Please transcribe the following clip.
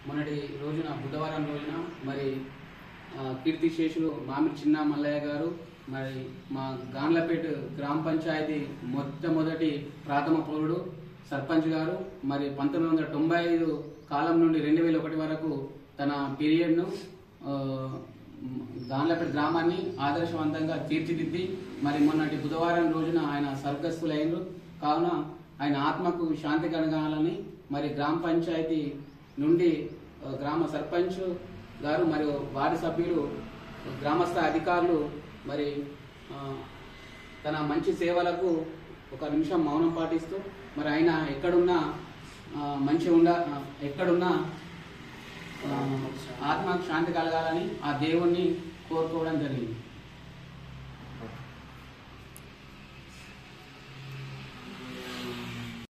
మొన్నటి రోజున బుధవారం రోజున మరి ఆ, కీర్తిశేషులు మామిడి చిన్న మల్లయ్య గారు మరి మా గాన్లపేట గ్రామ పంచాయతీ మొట్టమొదటి ప్రాథమ పౌరుడు సర్పంచ్ గారు మరి పంతొమ్మిది వందల తొంభై ఐదు కాలం నుండి రెండు వేల ఒకటి వరకు తన పీరియడ్ను ఆ, గాన్లపేట గ్రామాన్ని ఆదర్శవంతంగా తీర్చిదిద్ది మరి మొన్నటి బుధవారం రోజున ఆయన స్వర్గస్థులైనరు కావున ఆయన ఆత్మకు శాంతి కలగాలని మరి గ్రామ పంచాయతీ నుండి ఆ, గ్రామ సర్పంచ్ గారు మరియు వార్డు సభ్యులు గ్రామస్థ అధికారులు మరి ఆ, తన మంచి సేవలకు ఒక నిమిషం మౌనం పాటిస్తూ మరి ఆయన ఎక్కడున్నా ఆ, మంచి ఉండ ఆ, ఎక్కడున్నా ఆ, ఆత్మకు శాంతి కలగాలని ఆ దేవుణ్ణి కోరుకోవడం జరిగింది